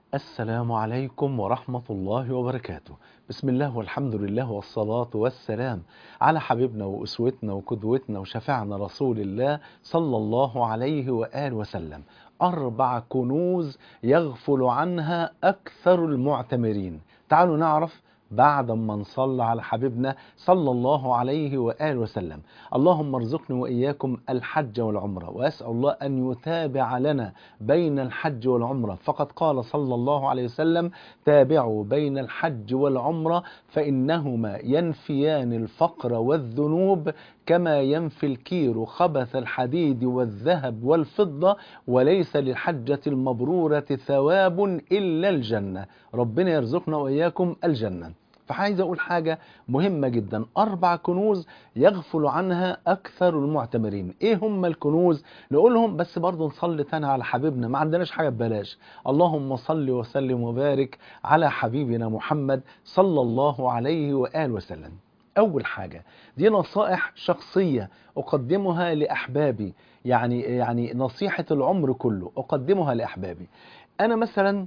السلام عليكم ورحمة الله وبركاته بسم الله والحمد لله والصلاة والسلام على حبيبنا وأسوتنا وقدوتنا وشفعنا رسول الله صلى الله عليه وآله وسلم أربع كنوز يغفل عنها أكثر المعتمرين تعالوا نعرف بعد ما نصلى على حبيبنا صلى الله عليه وآله وسلم اللهم ارزقني وإياكم الحج والعمرة وأسأل الله أن يتابع لنا بين الحج والعمرة فقد قال صلى الله عليه وسلم تابعوا بين الحج والعمرة فإنهما ينفيان الفقر والذنوب كما ينفي الكير خبث الحديد والذهب والفضة وليس للحجة المبرورة ثواب إلا الجنة ربنا يرزقنا وإياكم الجنة فعايز أقول حاجة مهمة جدا أربع كنوز يغفل عنها أكثر المعتمرين إيه هم الكنوز نقولهم بس برضو نصلي تاني على حبيبنا ما عندناش حاجة ببلاش اللهم صل وسلم وبارك على حبيبنا محمد صلى الله عليه وآله وسلم أول حاجة دي نصائح شخصية أقدمها لأحبابي يعني يعني نصيحة العمر كله أقدمها لأحبابي أنا مثلا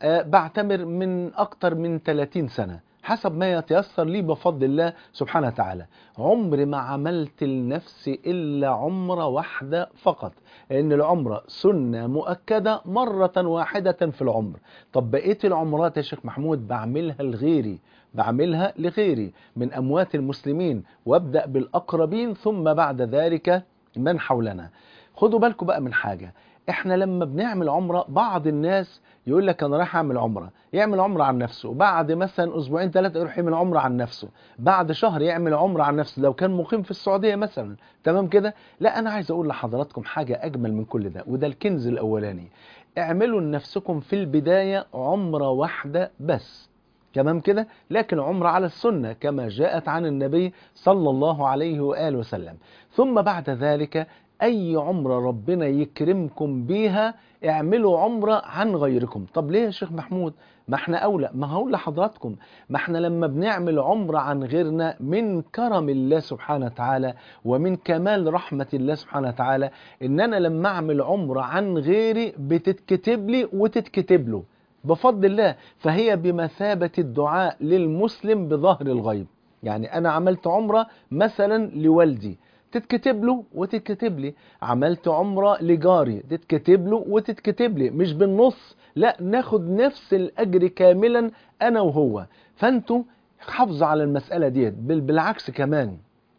بعتمر من أكتر من 30 سنة حسب ما يتيسر لي بفضل الله سبحانه وتعالى عمر ما عملت لنفسي إلا عمرة واحدة فقط لأن العمرة سنة مؤكدة مرة واحدة في العمر طب بقية العمرات يا شيخ محمود بعملها لغيري بعملها لغيري من أموات المسلمين وابدأ بالأقربين ثم بعد ذلك من حولنا خدوا بالكم بقى من حاجة احنا لما بنعمل عمرة بعض الناس يقول لك انا رايح اعمل عمرة يعمل عمرة عن نفسه بعد مثلا اسبوعين ثلاثة يروح يعمل عمرة عن نفسه بعد شهر يعمل عمرة عن نفسه لو كان مقيم في السعودية مثلا تمام كده لا انا عايز اقول لحضراتكم حاجة اجمل من كل ده وده الكنز الاولاني اعملوا لنفسكم في البداية عمرة واحدة بس تمام كده لكن عمرة على السنة كما جاءت عن النبي صلى الله عليه وآله وسلم ثم بعد ذلك أي عمرة ربنا يكرمكم بيها اعملوا عمرة عن غيركم طب ليه يا شيخ محمود ما احنا أولى ما هقول لحضراتكم ما احنا لما بنعمل عمرة عن غيرنا من كرم الله سبحانه وتعالى ومن كمال رحمة الله سبحانه وتعالى ان انا لما اعمل عمرة عن غيري بتتكتب لي وتتكتب له بفضل الله فهي بمثابة الدعاء للمسلم بظهر الغيب يعني أنا عملت عمرة مثلا لوالدي تتكتب له وتتكتب لي عملت عمرة لجاري تتكتب له وتتكتب لي مش بالنص لا ناخد نفس الأجر كاملا أنا وهو فأنتوا حافظوا على المسألة ديت بالعكس كمان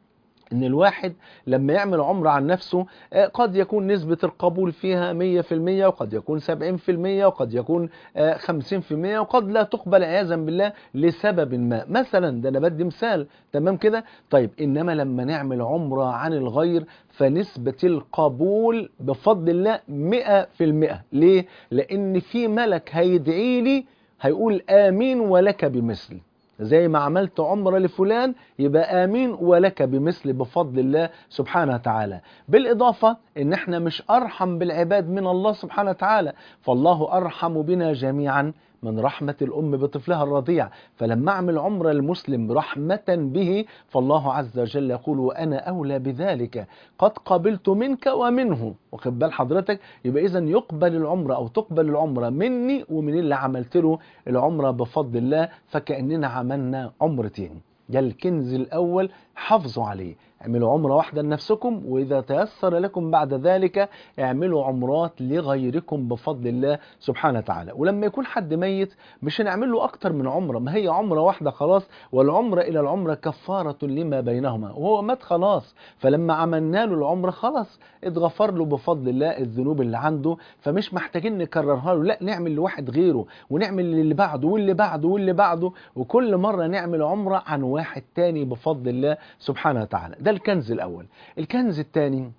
ان الواحد لما يعمل عمرة عن نفسه قد يكون نسبة القبول فيها 100% وقد يكون 70% وقد يكون 50% وقد لا تقبل عياذا بالله لسبب ما مثلا ده انا بدي مثال تمام كده طيب انما لما نعمل عمرة عن الغير فنسبة القبول بفضل الله 100% ليه لان في ملك هيدعي لي هيقول امين ولك بمثل زي ما عملت عمرة لفلان يبقى آمين ولك بمثل بفضل الله سبحانه وتعالى بالإضافة إن احنا مش أرحم بالعباد من الله سبحانه وتعالى فالله أرحم بنا جميعا من رحمة الأم بطفلها الرضيع فلما أعمل عمرة المسلم رحمة به فالله عز وجل يقول وأنا أولى بذلك قد قبلت منك ومنه واخد بال حضرتك يبقى إذا يقبل العمرة أو تقبل العمرة مني ومن اللي عملت له العمرة بفضل الله فكأننا عملنا عمرتين ده الكنز الأول حافظوا عليه اعملوا عمرة واحدة لنفسكم وإذا تيسر لكم بعد ذلك اعملوا عمرات لغيركم بفضل الله سبحانه وتعالى ولما يكون حد ميت مش هنعمل له أكتر من عمرة ما هي عمرة واحدة خلاص والعمرة إلى العمرة كفارة لما بينهما وهو مات خلاص فلما عملنا له العمرة خلاص اتغفر له بفضل الله الذنوب اللي عنده فمش محتاجين نكررها له لا نعمل لواحد غيره ونعمل للي بعده واللي بعده واللي بعده وكل مرة نعمل عمرة عن واحد تاني بفضل الله سبحانه وتعالى ده الكنز الأول الكنز الثاني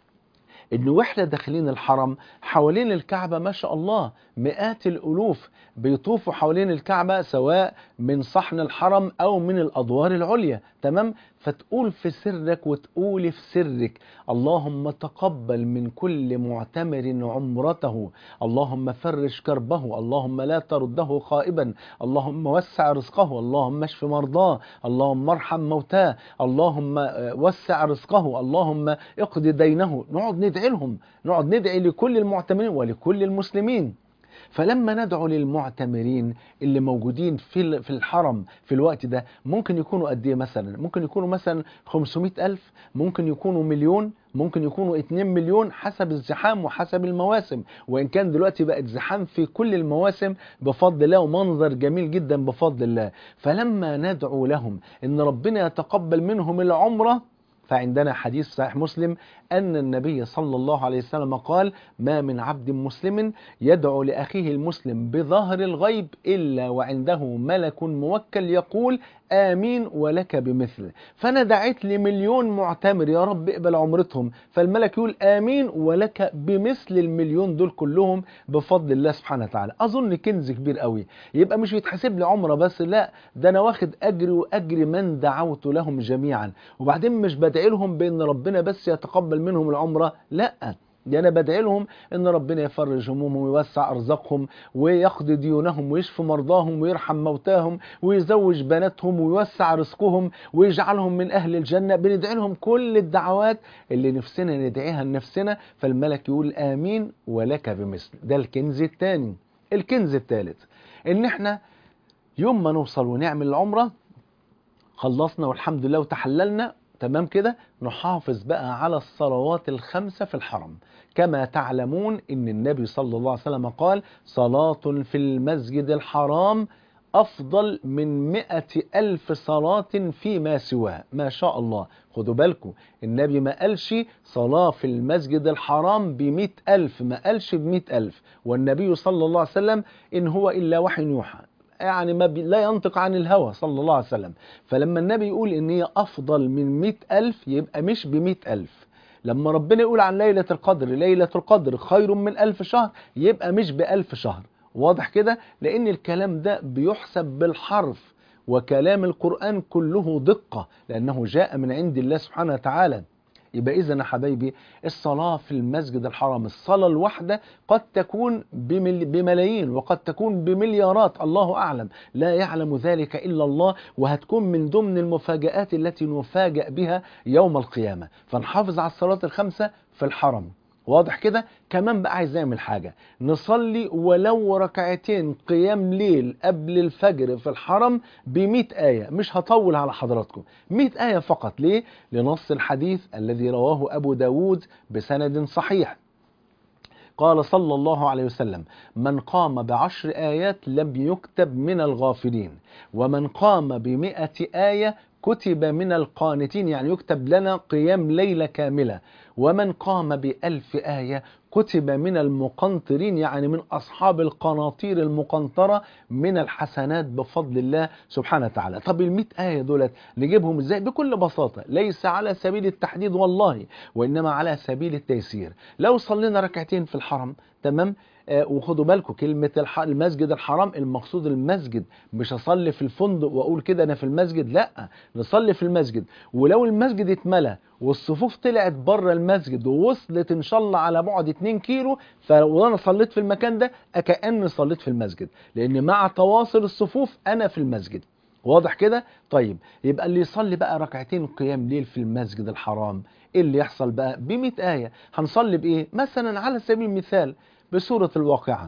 ان واحنا داخلين الحرم حوالين الكعبة ما شاء الله مئات الألوف بيطوفوا حوالين الكعبة سواء من صحن الحرم أو من الأدوار العليا تمام فتقول في سرك وتقولي في سرك اللهم تقبل من كل معتمر عمرته اللهم فرج كربه اللهم لا ترده خائبا اللهم وسع رزقه اللهم اشف مرضاه اللهم ارحم موتاه اللهم وسع رزقه اللهم اقضي دينه نقعد ندعي لهم نقعد ندعي لكل المعتمرين ولكل المسلمين فلما ندعو للمعتمرين اللي موجودين في ال- في الحرم في الوقت ده ممكن يكونوا قد ايه مثلا ممكن يكونوا مثلا 500 ألف ممكن يكونوا مليون ممكن يكونوا 2 مليون حسب الزحام وحسب المواسم وإن كان دلوقتي بقت زحام في كل المواسم بفضل الله ومنظر جميل جدا بفضل الله فلما ندعو لهم إن ربنا يتقبل منهم العمرة فعندنا حديث صحيح مسلم أن النبي صلى الله عليه وسلم قال ما من عبد مسلم يدعو لأخيه المسلم بظهر الغيب إلا وعنده ملك موكل يقول آمين ولك بمثل فأنا دعيت لمليون معتمر يا رب اقبل عمرتهم فالملك يقول آمين ولك بمثل المليون دول كلهم بفضل الله سبحانه وتعالى أظن كنز كبير قوي يبقى مش بيتحسب لي عمرة بس لا ده أنا واخد أجر وأجر من دعوت لهم جميعا وبعدين مش بدعي لهم بأن ربنا بس يتقبل منهم العمرة لا ده انا بدعي لهم ان ربنا يفرج همومهم ويوسع ارزاقهم ويقضي ديونهم ويشفي مرضاهم ويرحم موتاهم ويزوج بناتهم ويوسع رزقهم ويجعلهم من اهل الجنه بندعي لهم كل الدعوات اللي نفسنا ندعيها لنفسنا فالملك يقول امين ولك بمثل ده الكنز الثاني الكنز الثالث ان احنا يوم ما نوصل ونعمل العمره خلصنا والحمد لله وتحللنا تمام كده نحافظ بقى على الصلوات الخمسة في الحرم كما تعلمون ان النبي صلى الله عليه وسلم قال صلاة في المسجد الحرام أفضل من مئة ألف صلاة فيما سواه ما شاء الله خدوا بالكم النبي ما قالش صلاة في المسجد الحرام بمئة ألف ما قالش بمئة ألف والنبي صلى الله عليه وسلم إن هو إلا وحي يوحى يعني ما بي لا ينطق عن الهوى صلى الله عليه وسلم فلما النبي يقول ان هي افضل من مئة الف يبقى مش بمئة الف لما ربنا يقول عن ليلة القدر ليلة القدر خير من ألف شهر يبقى مش بألف شهر واضح كده لأن الكلام ده بيحسب بالحرف وكلام القرآن كله دقة لأنه جاء من عند الله سبحانه وتعالى يبقى إذا يا حبايبي الصلاة في المسجد الحرام الصلاة الواحدة قد تكون بمل بملايين وقد تكون بمليارات الله أعلم لا يعلم ذلك إلا الله وهتكون من ضمن المفاجآت التي نفاجأ بها يوم القيامة فنحافظ على الصلاة الخمسة في الحرم واضح كده كمان بقى عايز نعمل حاجة نصلي ولو ركعتين قيام ليل قبل الفجر في الحرم بمئة آية مش هطول على حضراتكم مئة آية فقط ليه لنص الحديث الذي رواه أبو داود بسند صحيح قال صلى الله عليه وسلم من قام بعشر آيات لم يكتب من الغافلين ومن قام بمئة آية كتب من القانتين يعني يكتب لنا قيام ليلة كاملة ومن قام بألف آية كتب من المقنطرين يعني من أصحاب القناطير المقنطرة من الحسنات بفضل الله سبحانه وتعالى طب المئة آية دولت نجيبهم ازاي بكل بساطة ليس على سبيل التحديد والله وإنما على سبيل التيسير لو صلينا ركعتين في الحرم تمام آه وخدوا بالكم كلمة الح... المسجد الحرام المقصود المسجد مش أصلي في الفندق وأقول كده أنا في المسجد لا نصلي في المسجد ولو المسجد اتملى والصفوف طلعت بره المسجد ووصلت ان شاء الله على بعد 2 كيلو فانا صليت في المكان ده كاني صليت في المسجد لان مع تواصل الصفوف انا في المسجد واضح كده طيب يبقى اللي يصلي بقى ركعتين قيام ليل في المسجد الحرام ايه اللي يحصل بقى ب 100 ايه هنصلي بايه مثلا على سبيل المثال بسوره الواقعه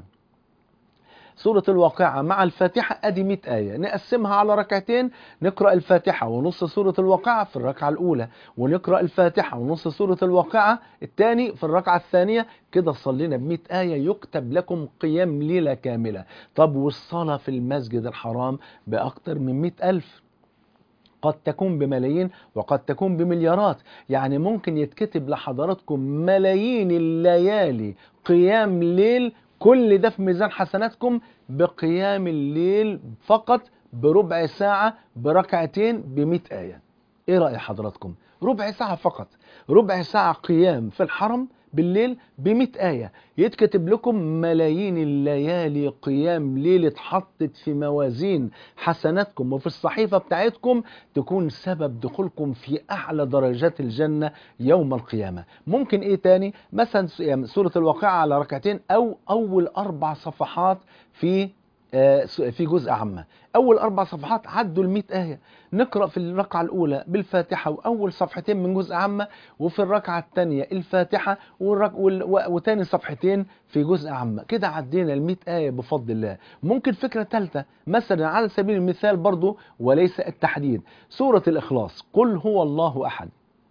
سورة الواقعة مع الفاتحة أدي 100 آية نقسمها على ركعتين نقرأ الفاتحة ونص سورة الواقعة في الركعة الأولى ونقرأ الفاتحة ونص سورة الواقعة الثاني في الركعة الثانية كده صلينا ب 100 آية يكتب لكم قيام ليلة كاملة طب والصلاة في المسجد الحرام بأكثر من 100 ألف قد تكون بملايين وقد تكون بمليارات يعني ممكن يتكتب لحضراتكم ملايين الليالي قيام ليل كل ده في ميزان حسناتكم بقيام الليل فقط بربع ساعة بركعتين بمئة آية ايه رأي حضراتكم ربع ساعة فقط ربع ساعة قيام في الحرم بالليل بمئة آية يتكتب لكم ملايين الليالي قيام ليل اتحطت في موازين حسناتكم وفي الصحيفة بتاعتكم تكون سبب دخولكم في أعلى درجات الجنة يوم القيامة ممكن إيه تاني مثلا سورة الواقعة على ركعتين أو أول أربع صفحات في آه، س- في جزء عامة أول أربع صفحات عدوا المئة آية نقرأ في الركعة الأولى بالفاتحة وأول صفحتين من جزء عامة وفي الركعة الثانية الفاتحة والرك... وال... و... وتاني صفحتين في جزء عامة كده عدينا المئة آية بفضل الله ممكن فكرة ثالثة مثلا على سبيل المثال برضو وليس التحديد سورة الإخلاص قل هو الله أحد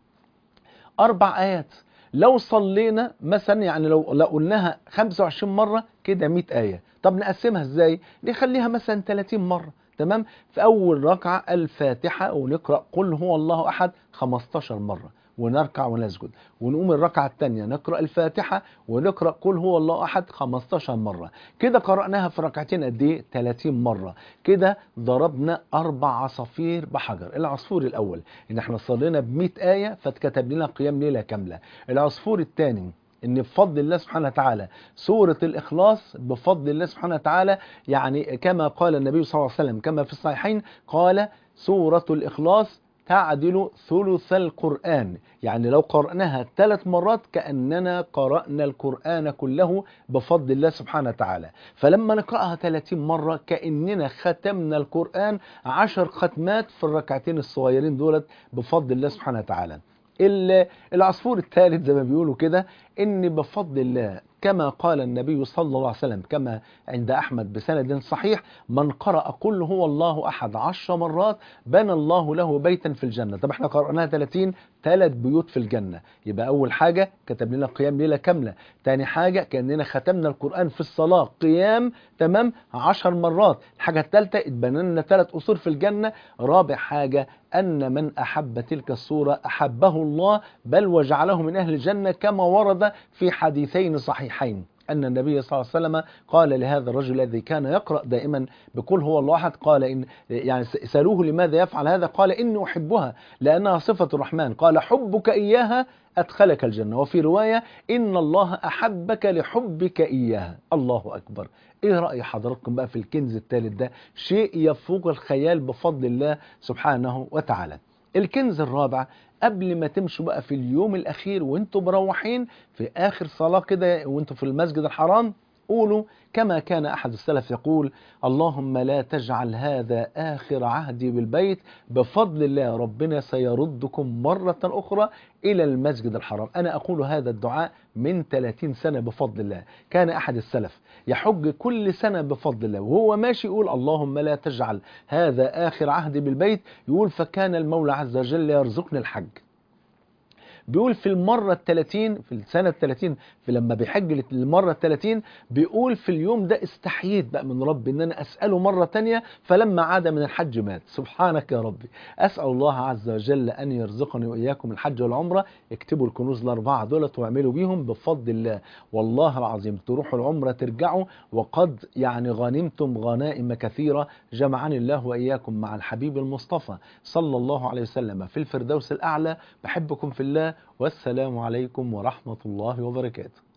أربع آيات لو صلينا مثلا يعني لو لو قلناها 25 مرة كده 100 آية طب نقسمها ازاي نخليها مثلا 30 مرة تمام في أول ركعة الفاتحة ونقرأ قل هو الله أحد 15 مرة ونركع ونسجد ونقوم الركعة الثانية نقرأ الفاتحة ونقرأ قل هو الله أحد 15 مرة كده قرأناها في ركعتين قد إيه 30 مرة كده ضربنا أربع عصافير بحجر العصفور الأول إن إحنا صلينا ب 100 آية فاتكتب لنا قيام ليلة كاملة العصفور الثاني ان بفضل الله سبحانه وتعالى سورة الإخلاص بفضل الله سبحانه وتعالى يعني كما قال النبي صلى الله عليه وسلم كما في الصحيحين قال سورة الإخلاص تعدل ثلث القرآن يعني لو قرأناها ثلاث مرات كأننا قرأنا القرآن كله بفضل الله سبحانه وتعالى فلما نقرأها 30 مرة كأننا ختمنا القرآن عشر ختمات في الركعتين الصغيرين دولت بفضل الله سبحانه وتعالى ال- العصفور الثالث زي ما بيقولوا كده ان بفضل الله كما قال النبي صلى الله عليه وسلم كما عند احمد بسند صحيح من قرأ قل هو الله احد عشر مرات بنى الله له بيتا في الجنه طب احنا قرأناها 30 ثلاث بيوت في الجنه يبقى اول حاجه كتب لنا قيام ليله كامله تاني حاجه كاننا ختمنا القران في الصلاه قيام تمام عشر مرات الحاجه الثالثه اتبنى لنا ثلاث قصور في الجنه رابع حاجه أن من أحب تلك الصورة أحبه الله بل وجعله من أهل الجنة كما ورد في حديثين صحيحين أن النبي صلى الله عليه وسلم قال لهذا الرجل الذي كان يقرأ دائما بقول هو الله أحد قال إن يعني سألوه لماذا يفعل هذا قال إني أحبها لأنها صفة الرحمن قال حبك إياها أدخلك الجنة وفي رواية إن الله أحبك لحبك إياها الله أكبر إيه رأي حضراتكم بقى في الكنز الثالث ده شيء يفوق الخيال بفضل الله سبحانه وتعالى الكنز الرابع قبل ما تمشوا بقى في اليوم الأخير وانتوا مروحين في آخر صلاة كده وانتوا في المسجد الحرام قولوا كما كان أحد السلف يقول اللهم لا تجعل هذا آخر عهدي بالبيت بفضل الله ربنا سيردكم مرة أخرى إلى المسجد الحرام أنا أقول هذا الدعاء من 30 سنة بفضل الله كان أحد السلف يحج كل سنة بفضل الله وهو ماشي يقول اللهم لا تجعل هذا آخر عهدي بالبيت يقول فكان المولى عز وجل يرزقني الحج بيقول في المرة الثلاثين في السنة الثلاثين في لما بيحج المرة الثلاثين بيقول في اليوم ده استحييت بقى من ربي ان انا اسأله مرة تانية فلما عاد من الحج مات سبحانك يا ربي اسأل الله عز وجل ان يرزقني واياكم الحج والعمرة اكتبوا الكنوز الاربعة دولت واعملوا بيهم بفضل الله والله العظيم تروحوا العمرة ترجعوا وقد يعني غنمتم غنائم كثيرة جمعني الله واياكم مع الحبيب المصطفى صلى الله عليه وسلم في الفردوس الاعلى بحبكم في الله والسلام عليكم ورحمة الله وبركاته